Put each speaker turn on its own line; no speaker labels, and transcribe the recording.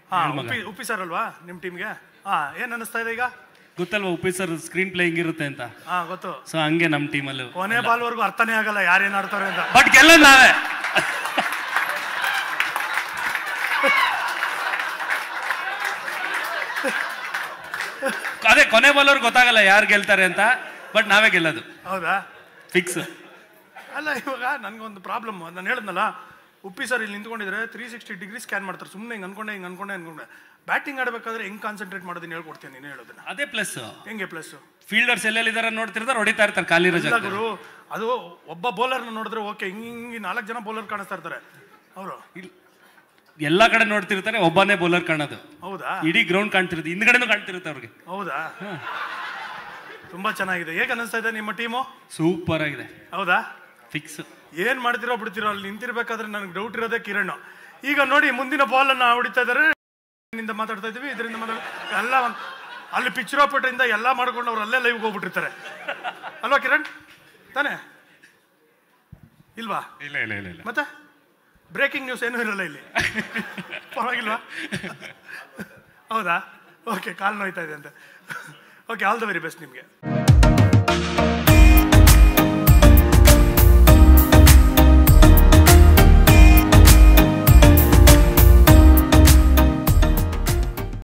ಹಾ
ಹೇಳ್ ಮಗ.
ಉಪ್ಪಿ ಉಪ್ಪಿ ಸರ್ ಅಲ್ವಾ ನಿಮ್ಮ ಟೀಮ್ಗೆ ಹಾ ಏನ್ ಅನಿಸ್ತಾ ಇದೆ ಈಗ
ಗೊತ್ತಲ್ವಾ ಉಪ್ಪಿ ಸರ್ ಸ್ಕ್ರೀನ್ ಪ್ಲೇ ಹಿಂಗಿರುತ್ತೆ ಅಂತ
ಹಾ ಗೊತ್ತು
ಸೊ ಹಂಗೆ ನಮ್ಮ ಟೀಮಲ್ಲಿ
ಕೊನೆ ಬಾಲ್ವರೆಗೂ ಅರ್ಥನೇ ಆಗಲ್ಲ ಯಾರೇನ್ ಆಡ್ತಾರೆ ಅಂತ
ಬಟ್ ಗೆಲ್ಲೋದು ನಾವೇ ಅದೇ ಕೊನೆ ಬಾಲವ್ರಿಗೆ ಗೊತ್ತಾಗಲ್ಲ ಯಾರು ಗೆಲ್ತಾರೆ ಅಂತ ಬಟ್ ನಾವೇ ಗೆಲ್ಲೋದು
ಹೌದಾ
ಫಿಕ್ಸ್
ಅಲ್ಲ ಇವಾಗ ನನ್ಗೊಂದು ಪ್ರಾಬ್ಲಮ್ ನಾನು ಹೇಳಿದ್ನಲ್ಲ ಉಪ್ಪಿ ಸರ್ ಇಲ್ಲಿ ನಿಂತ್ಕೊಂಡಿದ್ರೆ ತ್ರೀ ಸಿಕ್ಸ್ಟಿ ಡಿಗ್ರಿ ಸ್ಕ್ಯಾನ್ ಮಾಡ್ತಾರೆ ಸುಮ್ಮನೆ ಹಿಂಗೆ ಅನ್ಕೊಂಡೆ ಹಿಂಗೆ ಅನ್ಕೊಂಡೆ ಅನ್ಕೊಂಡೆ ಬ್ಯಾಟಿಂಗ್ ಆಡಬೇಕಾದ್ರೆ ಹೆಂಗ್ ಕಾನ್ಸಂಟ್ರೇಟ್ ಮಾಡೋದನ್ನ ಹೇಳ್ಕೊಡ್ತೀನಿ ನೀನು ಹೇಳೋದನ್ನ
ಅದೇ ಪ್ಲಸ್
ಹೆಂಗೆ ಪ್ಲಸ್
ಫೀಲ್ಡರ್ಸ್ ಎಲ್ಲೆಲ್ಲಿದ್ದಾರೆ ನೋಡ್ತಿರ್ತಾರೆ ಹೊಡಿತಾ ಇರ್ತಾರೆ ಖಾಲಿರೋ
ಇಲ್ಲ
ಜಾಗ
ಗುರು ಅದು ಒಬ್ಬ ಬೌಲರ್ನ ನೋಡಿದ್ರೆ ಓಕೆ ಹಿಂಗ್ ಹಿಂಗೆ ನಾಲ್ಕು ಜನ ಬೌಲರ್ ಕಾಣಿಸ್ತಾ ಇರ್ತಾರೆ ಅವರು
ಎಲ್ಲಾ ಕಡೆ ನೋಡ್ತಿರ್ತಾರೆ ಒಬ್ಬನೇ ಬೌಲರ್ ಕಾಣೋದು
ಹೌದಾ
ಇಡೀ ಗ್ರೌಂಡ್ ಕಾಣ್ತಿರುತ್ತೆ ಹಿಂದ್ಗಡೆನೂ ಕಾಣ್ತಿರುತ್ತೆ ಅವ್ರಿಗೆ
ಹೌದಾ ತುಂಬಾ ಚೆನ್ನಾಗಿದೆ ಹೇಗೆ ಅನಿಸ್ತಾ ಇದೆ ನಿಮ್ಮ ಟೀಮು
ಸೂಪರ್ ಆಗಿದೆ
ಹೌದಾ
ಫಿಕ್ಸ್
ಏನ್ ಮಾಡ್ತಿರೋ ಬಿಡ್ತಿರೋ ಅಲ್ಲಿ ನಿಂತಿರ್ಬೇಕಾದ್ರೆ ನನಗೆ ಡೌಟ್ ಇರೋದೇ ಕಿರಣ್ ಈಗ ನೋಡಿ ಮುಂದಿನ ಬಾಲ್ ಅನ್ನ ಹೊಡಿತಾ ಇದಾರೆ ನಿಂದ ಮಾತಾಡ್ತಾ ಇದೀವಿ ಇದರಿಂದ ಮಾತಾಡ್ ಎಲ್ಲ ಒಂದ್- ಅಲ್ಲಿ ಪಿಚ್ರೋಪೇಟೆಯಿಂದ ಎಲ್ಲ ಮಾಡ್ಕೊಂಡು ಅವ್ರು ಅಲ್ಲೇ ಲೈವ್ಗೆ ಹೋಗ್ಬಿಟ್ಟಿರ್ತಾರೆ ಅಲ್ವಾ ಕಿರಣ್ ತಾನೇ ಇಲ್ವಾ
ಇಲ್ಲ ಇಲ್ಲ ಇಲ್ಲ ಇಲ್ಲ
ಮತ್ತೆ ಬ್ರೇಕಿಂಗ್ ನ್ಯೂಸ್ ಏನೂ ಇರಲ್ಲ ಇಲ್ಲಿ ಪರವಾಗಿಲ್ವಾ ಹೌದಾ ಓಕೆ ಕಾಲು ನೋಯ್ತಾ ಇದೆ ಅಂತ okay all the very best ನಿಮಗೆ